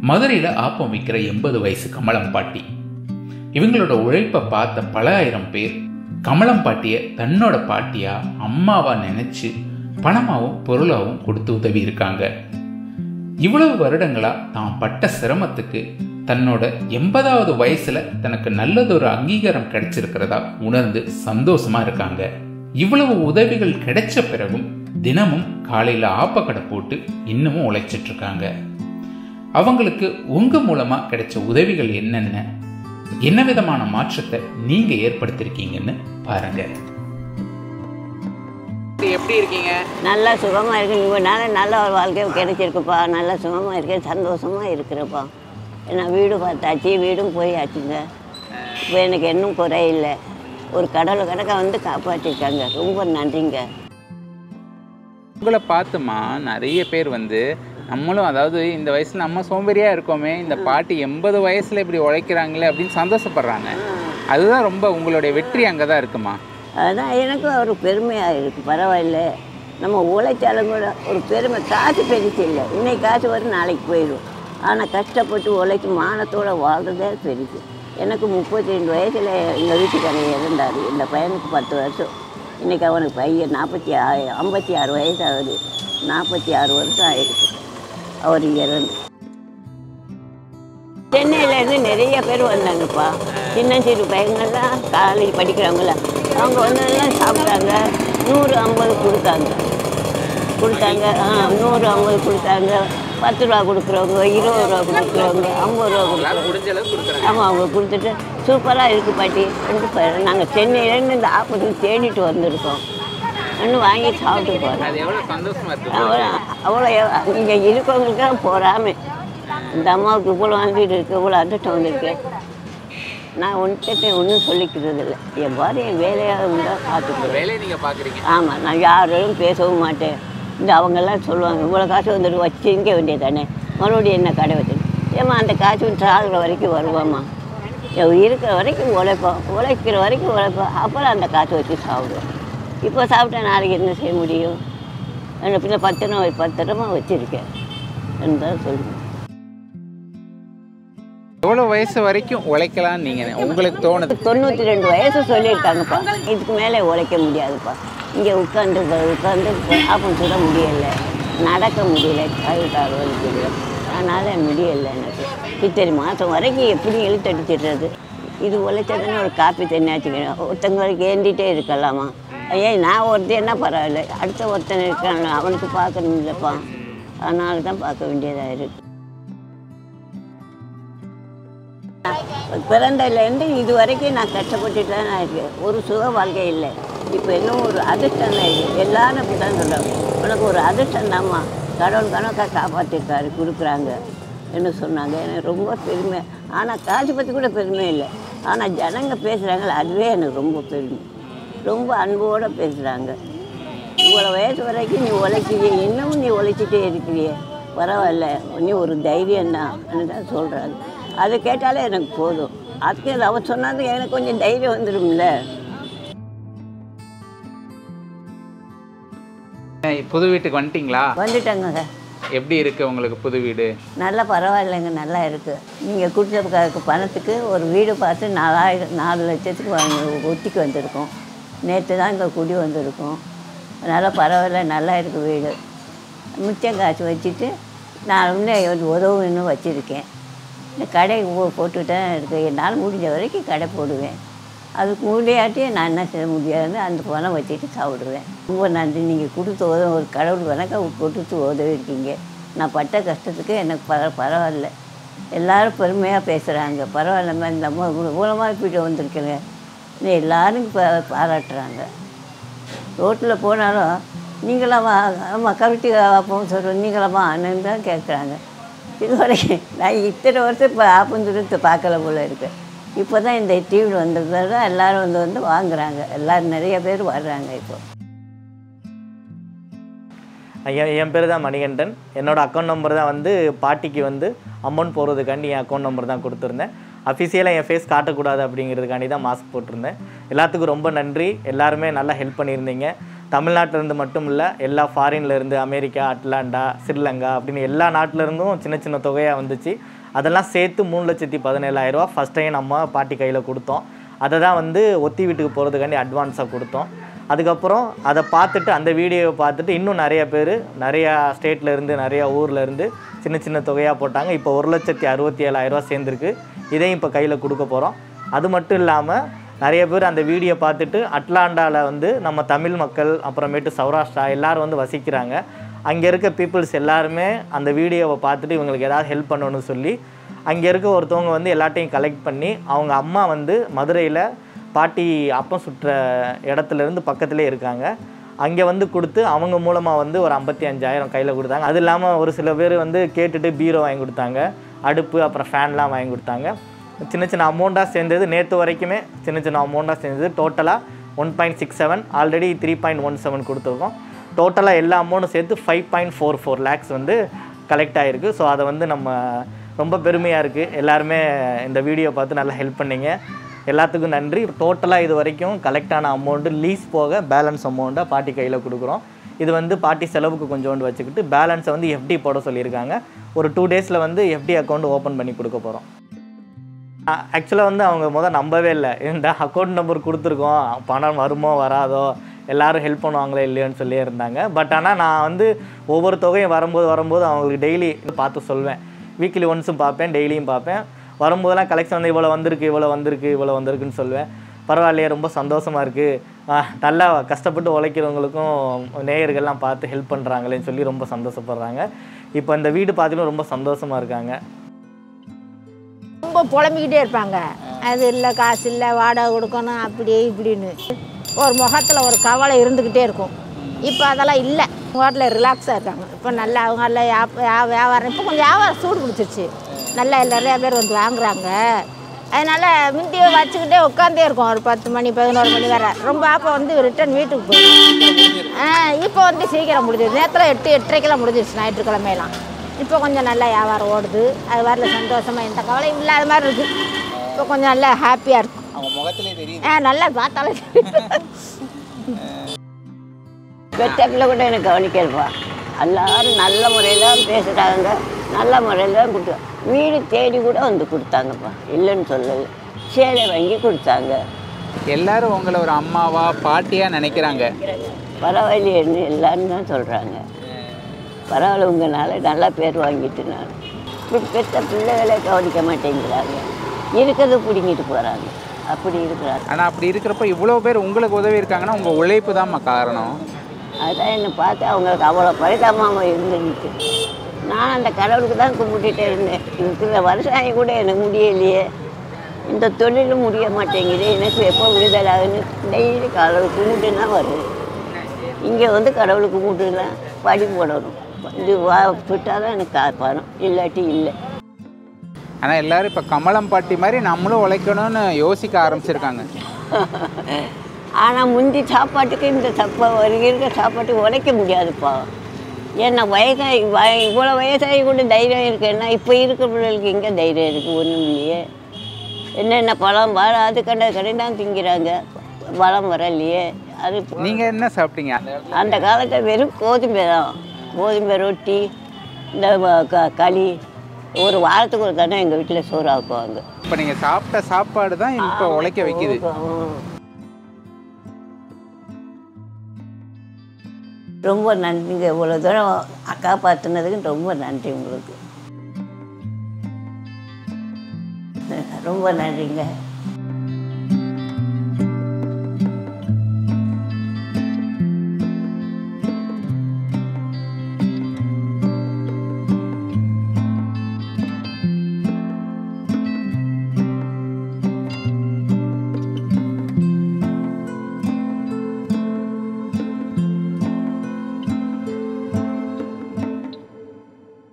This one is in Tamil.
மதுரையில் ஆப்பம் விற்கிற எண்பது வயசு கமலம் பாட்டி இவங்களோட உழைப்பை பார்த்த பல ஆயிரம் பேர் கமலம் பாட்டியை தன்னோட பாட்டியா அம்மாவா நினைச்சு பணமாவும் பொருளாவும் கொடுத்து உதவி இருக்காங்க இவ்வளவு வருடங்களா தான் பட்ட சிரமத்துக்கு தன்னோட எண்பதாவது வயசுல தனக்கு நல்லதொரு அங்கீகாரம் கிடைச்சிருக்கிறதா உணர்ந்து சந்தோஷமா இருக்காங்க இவ்வளவு உதவிகள் கிடைச்ச பிறகும் தினமும் காலையில ஆப்பக்கடை போட்டு இன்னமும் உழைச்சிட்டு இருக்காங்க அவங்களுக்கு உங்க மூலமா கிடைச்ச உதவிகள் என்னென்ன என்ன விதமான மாற்றத்தை நீங்க ஏற்படுத்திருக்கீங்கன்னு பாருங்க எப்படி இருக்கீங்க நல்லா சுகமாக இருக்கு உங்களால நல்ல ஒரு வாழ்க்கை கிடைச்சிருக்குப்பா நல்லா சுகமாக இருக்கேன் சந்தோஷமாக இருக்கிறப்பா நான் வீடு பார்த்தாச்சு வீடும் போயாச்சுங்க இப்போ எனக்கு இன்னும் குறையில்லை ஒரு கடவுள் கணக்க வந்து காப்பாற்றிருக்காங்க ரொம்ப நன்றிங்க உங்களை பார்த்துமா நிறைய பேர் வந்து நம்மளும் அதாவது இந்த வயசுல நம்ம சோம்பேறியா இருக்கோமே இந்த பாட்டி எண்பது வயசுல இப்படி உழைக்கிறாங்களே அப்படின்னு சந்தோஷப்படுறாங்க அதுதான் ரொம்ப உங்களுடைய வெற்றி அங்கே தான் இருக்குமா அதுதான் எனக்கும் ஒரு பெருமையாக இருக்குது பரவாயில்ல நம்ம உழைச்சாலும் கூட ஒரு பெருமை காசு பெருசு இல்லை இன்னைக்கு காசு வரும் நாளைக்கு போயிடும் ஆனால் கஷ்டப்பட்டு உழைச்சி மானத்தோடு வாழ்றதே பெருசு எனக்கு முப்பத்தி ரெண்டு வயசில் எங்கள் வீட்டுக்காரர் இறந்தார் இந்த பையனுக்கு பத்து வருஷம் இன்றைக்கி அவனுக்கு பையன் நாற்பத்தி ஆறு ஐம்பத்தி ஆறு வயசு ஆகுது நாற்பத்தி ஆறு வருஷம் ஆயிடுச்சு அவர் இறந்து சென்னையிலேருந்து நிறைய பேர் வந்தாங்கப்பா சின்ன சிறு பையங்கள்லாம் காலேஜ் படிக்கிறவங்கள அவங்க வந்ததெல்லாம் சாப்பிட்டாங்க நூறு ஐம்பது கொடுத்தாங்க கொடுத்தாங்க ஆ நூறு ஐம்பது கொடுத்தாங்க பத்து ரூபா கொடுக்குறவங்க இருபது ரூபா கொடுக்குறவங்க ஐம்பது ரூபா கொடுக்குறவங்க முடிஞ்ச அளவுக்கு கொடுக்குறாங்க ஆமாம் அவங்க கொடுத்துட்டு சூப்பராக இருக்குது பாட்டி ரெண்டு நாங்கள் சென்னையிலேருந்து இந்த ஆப்பத்துக்கு தேடிட்டு வந்திருக்கோம் இன்னும் வாங்கி சாப்பிட்டு போகிறோம் அது எவ்வளோ சந்தோஷமா இருக்கு அவ்வளோ அவ்வளோ இங்கே இருக்கவங்களுக்கு தான் போகாமல் இந்த அம்மாவுக்கு இவ்வளோ வந்துட்டு இருக்கு இவ்வளோ அதிர்ஷ்டம் வந்திருக்கு நான் ஒன்றுட்டு ஒன்றும் சொல்லிக்கிறது இல்லை என் பாரு என் வேலையாக இருந்தால் பார்த்துக்குவேன் வேலையை நீங்க பாக்குறீங்க ஆமாம் நான் யாரோடும் பேசவும் மாட்டேன் இந்த அவங்கெல்லாம் சொல்லுவாங்க இவ்வளோ காசு வந்துட்டு வச்சு இங்க வேண்டியது தானே மறுபடியும் என்ன கடை வச்சு ஏம்மா அந்த காசு சாகுற வரைக்கும் வருவாம்மா எவ் இருக்கிற வரைக்கும் உழைப்போம் உழைக்கிற வரைக்கும் உழைப்போம் அப்புறம் அந்த காசு வச்சு சாப்பிடுவோம் இப்போ சாப்பிட்டா நாளைக்கு என்ன செய்ய முடியும் என்ன பின்ன பத்திரம் பத்திரமா வச்சுருக்கேன் தான் சொல்லுவேன் எவ்வளோ வயசு வரைக்கும் உழைக்கலாம் நீங்க உங்களுக்கு தோணுது தொண்ணூற்றி ரெண்டு வயசு சொல்லியிருக்காங்கப்பா இதுக்கு மேலே உழைக்க முடியாதுப்பா இங்கே உட்காந்து உட்காந்து ஆப்பம் சுட முடியலை நடக்க முடியல கழுத்தாறு வலிக்குது அதனால் முடியலை எனக்கு இத்தனை மாதம் வரைக்கும் எப்படி இழுத்தடிச்சிடுறது இது உழைச்சதுன்னு ஒரு காப்பி தண்ணியாச்சுக்கணும் ஒருத்தங்களுக்கு ஏந்திட்டே இருக்கலாமா ஏன் நான் ஒருத்தன் என்ன பரவாயில்ல அடுத்த ஒருத்தன் இருக்கான் அவனுக்கு பார்க்கணும் இல்லைப்பா அதனால தான் பார்க்க வேண்டியதாக இருக்குது பிறந்ததுலேருந்து இது வரைக்கும் நான் கஷ்டப்பட்டுட்டு தான் நான் இருக்கேன் ஒரு சுக வாழ்க்கை இல்லை இப்போ இன்னும் ஒரு அதிர்ஷ்டம் தான் இருக்குது எல்லாரும் அப்படி தான் சொல்கிறாங்க உனக்கு ஒரு அதிர்ஷ்டம் தாம்மா கடவுள் கணக்காக காப்பாற்றிருக்காரு கொடுக்குறாங்க என்ன சொன்னாங்க எனக்கு ரொம்ப பெருமை ஆனால் காசு பற்றி கூட பெருமை இல்லை ஆனால் ஜனங்க பேசுகிறாங்களே அதுவே எனக்கு ரொம்ப பெருமை ரொம்ப அன்போடு பேசுகிறாங்க இவ்வளோ வயசு வரைக்கும் நீ உழைக்கிறிய இன்னமும் நீ உழைச்சிட்டே இருக்கிறியே பரவாயில்ல நீ ஒரு தைரியம் தான் தான் சொல்கிறாங்க அது கேட்டாலே எனக்கு போதும் அதுக்கு அவன் சொன்னாது எனக்கு கொஞ்சம் தைரியம் வந்துடும்ல புது வீட்டுக்கு வந்துட்டீங்களா வந்துட்டாங்க எப்படி இருக்கு உங்களுக்கு புது வீடு நல்லா பரவாயில்லைங்க நல்லா இருக்குது நீங்கள் கொடுத்த பணத்துக்கு ஒரு வீடு பார்த்து நாலாயிரம் நாலு லட்சத்துக்கு வாங்கி ஒத்திக்கு வந்திருக்கோம் நேற்று தான் இங்கே குடி வந்திருக்கோம் நல்லா பரவாயில்ல நல்லா இருக்குது வீடு மிச்சம் காசு வச்சுட்டு நான் இன்னும் உதவும் இன்னும் வச்சுருக்கேன் இந்த கடை போ- போட்டுட்டு தான் இருக்குது என்னால் முடிஞ்ச வரைக்கும் கடை போடுவேன் அதுக்கு முடியாட்டி நான் என்ன செய்ய முடியாது அந்த பணம் வச்சுட்டு சாப்பிடுவேன் ரொம்ப நன்றி நீங்கள் கொடுத்து உதவ ஒரு கடவுள் கணக்காக கொடுத்து உதவி இருக்கீங்க நான் பட்ட கஷ்டத்துக்கு எனக்கு பர பரவாயில்ல எல்லாரும் பெருமையாக பேசுகிறாங்க பரவாயில்லம்மா இந்த அம்மா இவ்வளோ மூலமாக இப்படி வந்திருக்கேங்க இன்னும் எல்லாரும் பா பாராட்டுறாங்க ரோட்டில் போனாலும் நீங்களாமா ஆமாம் கருட்டி ஆப்போம் சொல்கிறோம் நீங்களாமா அண்ணன் தான் கேட்குறாங்க இதுவரைக்கும் நான் இத்தனை வருஷம் இப்போ ஆப்பந்துட்டு பார்க்கல போல இருக்கு இப்போ தான் இந்த டிவி வந்ததால எல்லாரும் வந்து வந்து வாங்குறாங்க எல்லோரும் நிறைய பேர் வர்றாங்க இப்போ ஐயா என் பேர் தான் மணிகண்டன் என்னோட அக்கௌண்ட் நம்பர் தான் வந்து பாட்டிக்கு வந்து அமௌண்ட் போடுறதுக்காண்டி என் அக்கௌண்ட் நம்பர் தான் கொடுத்துருந்தேன் அஃபிஷியலாக என் ஃபேஸ் காட்டக்கூடாது அப்படிங்கிறதுக்காண்டி தான் மாஸ்க் போட்டிருந்தேன் எல்லாத்துக்கும் ரொம்ப நன்றி எல்லாருமே நல்லா ஹெல்ப் பண்ணியிருந்தீங்க தமிழ்நாட்டுல இருந்து மட்டும் இல்லை எல்லா ஃபாரின்ல இருந்து அமெரிக்கா அட்லாண்டா ஸ்ரீலங்கா அப்படின்னு எல்லா நாட்டுல இருந்தும் சின்ன சின்ன தொகையாக வந்துச்சு அதெல்லாம் சேர்த்து மூணு லட்சத்தி பதினேழாயிரம் ரூபா ஃபஸ்ட் டைம் நம்ம பாட்டி கையில் கொடுத்தோம் அதை தான் வந்து ஒத்தி வீட்டுக்கு போகிறதுக்காண்டி அட்வான்ஸாக கொடுத்தோம் அதுக்கப்புறம் அதை பார்த்துட்டு அந்த வீடியோவை பார்த்துட்டு இன்னும் நிறைய பேர் நிறையா ஸ்டேட்ல இருந்து நிறையா ஊர்ல இருந்து சின்ன சின்ன தொகையாக போட்டாங்க இப்போ ஒரு லட்சத்தி அறுபத்தி ஏழாயிரரூவா சேர்ந்துருக்கு இதையும் இப்போ கையில் கொடுக்க போகிறோம் அது மட்டும் இல்லாமல் நிறைய பேர் அந்த வீடியோ பார்த்துட்டு அட்லாண்டாவில் வந்து நம்ம தமிழ் மக்கள் அப்புறமேட்டு சௌராஷ்டிரா எல்லாரும் வந்து வசிக்கிறாங்க அங்கே இருக்க பீப்புள்ஸ் எல்லாருமே அந்த வீடியோவை பார்த்துட்டு இவங்களுக்கு ஏதாவது ஹெல்ப் பண்ணணும்னு சொல்லி அங்கே இருக்க ஒருத்தவங்க வந்து எல்லாத்தையும் கலெக்ட் பண்ணி அவங்க அம்மா வந்து மதுரையில் பாட்டி அப்பம் சுற்றுற இடத்துல இருந்து பக்கத்துலேயே இருக்காங்க அங்கே வந்து கொடுத்து அவங்க மூலமாக வந்து ஒரு ஐம்பத்தி அஞ்சாயிரம் கையில் கொடுத்தாங்க அது இல்லாமல் ஒரு சில பேர் வந்து கேட்டுட்டு பீரோ வாங்கி கொடுத்தாங்க அடுப்பு அப்புறம் ஃபேன்லாம் வாங்கி கொடுத்தாங்க சின்ன சின்ன அமௌண்ட்டாக சேர்ந்தது நேற்று வரைக்குமே சின்ன சின்ன அமௌண்ட்டாக சேர்ந்தது டோட்டலாக one point six seven already three point one seven கொடுத்துருக்கோம் டோட்டலாக எல்லா அமௌண்ட்டும் சேர்த்து five point four four lakhs வந்து கலெக்ட் ஆகிருக்கு ஸோ அதை வந்து நம்ம ரொம்ப பெருமையாக இருக்குது எல்லாருமே இந்த வீடியோ பார்த்து நல்லா ஹெல்ப் பண்ணீங்க எல்லாத்துக்கும் நன்றி டோட்டலாக இது வரைக்கும் கலெக்ட் ஆன அமௌண்ட்டு லீஸ் போக பேலன்ஸ் அமௌண்ட்டை பாட்டி கையில் கொடுக்குறோம் இது வந்து பாட்டி செலவுக்கு கொஞ்சோண்டு வச்சுக்கிட்டு பேலன்ஸை வந்து எஃப்டி போட சொல்லியிருக்காங்க ஒரு டூ டேஸில் வந்து எஃப்டி அக்கௌண்ட் ஓப்பன் பண்ணி கொடுக்க போகிறோம் ஆக்சுவலாக வந்து அவங்க முதல் நம்பவே இல்லை இந்த அக்கௌண்ட் நம்பர் கொடுத்துருக்கோம் பணம் வருமோ வராதோ எல்லாரும் ஹெல்ப் பண்ணுவாங்களே இல்லையோன்னு சொல்லி இருந்தாங்க பட் ஆனால் நான் வந்து ஒவ்வொரு தொகையும் வரும்போது வரும்போது அவங்களுக்கு டெய்லி பார்த்து சொல்வேன் வீக்லி ஒன்ஸும் பார்ப்பேன் டெய்லியும் பார்ப்பேன் வரும்போதெல்லாம் கலெக்ஷன் வந்து இவ்வளோ வந்திருக்கு இவ்வளோ வந்திருக்கு இவ்வளோ வந்திருக்குன்னு சொல்லுவேன் பரவாயில்லையே ரொம்ப சந்தோஷமாக இருக்குது நல்லா கஷ்டப்பட்டு உழைக்கிறவங்களுக்கும் நேயர்கள்லாம் பார்த்து ஹெல்ப் பண்ணுறாங்களேன்னு சொல்லி ரொம்ப சந்தோஷப்படுறாங்க இப்போ இந்த வீடு பார்த்துட்டு ரொம்ப சந்தோஷமாக இருக்காங்க ரொம்ப புலம்பிக்கிட்டே இருப்பாங்க அது இல்லை காசு இல்லை வாடகை கொடுக்கணும் அப்படி இப்படின்னு ஒரு முகத்தில் ஒரு கவலை இருந்துக்கிட்டே இருக்கும் இப்போ அதெல்லாம் இல்லை ஹோட்டலில் ரிலாக்ஸாக இருக்காங்க இப்போ நல்லா அவங்க எல்லாம் வியாப- வியா- வியாபாரம் இப்போ கொஞ்சம் வியாபாரம் சூடு பிடிச்சிருச்சு நல்லா நிறையா பேர் வந்து வாங்குறாங்க அதனால் முந்தியை வச்சுக்கிட்டே உட்காந்தே இருக்கோம் ஒரு பத்து மணி பதினோரு மணி வரை ரொம்ப அப்போ வந்து ரிட்டர்ன் வீட்டுக்கு போயிடும் ஆ இப்போ வந்து சீக்கிரம் முடிஞ்சிருச்சு நேரத்தில் எட்டு எட்டரைக்கெல்லாம் முடிஞ்சிருச்சு ஞாயிற்றுக்கிழமையெல்லாம் இப்போ கொஞ்சம் நல்லா வியாபாரம் ஓடுது அது வரல சந்தோஷமாக எந்த கவலையும் இல்லாத மாதிரி இருக்குது இப்போ கொஞ்சம் நல்லா ஹாப்பியாக இருக்கும் அவங்க முகத்திலே தெரியுது ஆ நல்லா பார்த்தாலே பெத்த பிள்ளை கூட எனக்கு கவனிக்கலப்பா எல்லாரும் நல்ல முறையில் தான் பேசுகிறாங்க நல்ல முறையில் தான் கொடுத்து வீடு தேடி கூட வந்து கொடுத்தாங்கப்பா இல்லைன்னு சொல்லலை சேலை வாங்கி கொடுத்தாங்க எல்லாரும் உங்களை ஒரு அம்மாவா பாட்டியா நினைக்கிறாங்க பரவாயில்லையேன்னு எல்லாரும் தான் சொல்கிறாங்க பரவாயில்ல உங்களால் நல்லா பேர் வாங்கிட்டு நான் இப்படி பெத்த பிள்ளைகளை கவனிக்க மாட்டேங்கிறாங்க இருக்கிறத பிடிங்கிட்டு போகிறாங்க அப்படி இருக்கிறாங்க ஆனா அப்படி இருக்கிறப்ப இவ்வளவு பேர் உங்களுக்கு உதவி இருக்காங்கன்னா உங்க உழைப்பு தான்மா காரணம் அதான் என்னை பார்த்து அவங்களுக்கு அவ்வளோ பரிதாபமாக இருந்துச்சு நான் அந்த கடவுளுக்கு தான் கும்பிட்டுட்டே இருந்தேன் இருக்கிற வருஷம் கூட எனக்கு முடியலையே இந்த தொழிலும் முடிய மாட்டேங்குது எனக்கு எப்போ விடுதலாகுன்னு டெய்லி கடவுள் கும்பிட்டுனா வருது இங்கே வந்து கடவுளுக்கு கும்பிட்டுலாம் படி போடணும் இது வா விட்டால் தான் எனக்கு கா- பணம் இல்லாட்டி இல்லை ஆனா எல்லாரும் இப்ப கமலம் பாட்டி மாதிரி நம்மளும் உழைக்கணும்னு யோசிக்க ஆரம்பிச்சிருக்காங்க ஆனால் முந்தி சாப்பாட்டுக்கு இந்த சப்பா இருக்கிற சாப்பாட்டுக்கு உழைக்க முடியாதுப்பா ஏன்னா வயசாகி வய இவ்வளோ வயசாகி கூட தைரியம் இருக்குன்னா இப்போ இருக்கிற பிள்ளைகளுக்கு எங்கே தைரியம் இருக்குது ஒன்றும் இல்லையே என்னென்ன பழம் வாழை அது கண்ட கடை தான் திங்கிறாங்க பழம் வரலையே அது நீங்க என்ன சாப்பிட்டீங்க அந்த காலத்தில் வெறும் கோதுமை தான் கோதுமை ரொட்டி இந்த வ- க- களி ஒரு வாரத்துக்கு ஒரு தடவை எங்கள் வீட்டில் சோறு ஆக்குவாங்க இப்ப நீங்க சாப்பிட்ட சாப்பாடு தான் இப்ப உழைக்க வைக்குது ரொம்ப நன்றிங்க இவ்வளோ தூரம் அக்கா பார்த்துனதுக்கு ரொம்ப நன்றி உங்களுக்கு ரொம்ப நன்றிங்க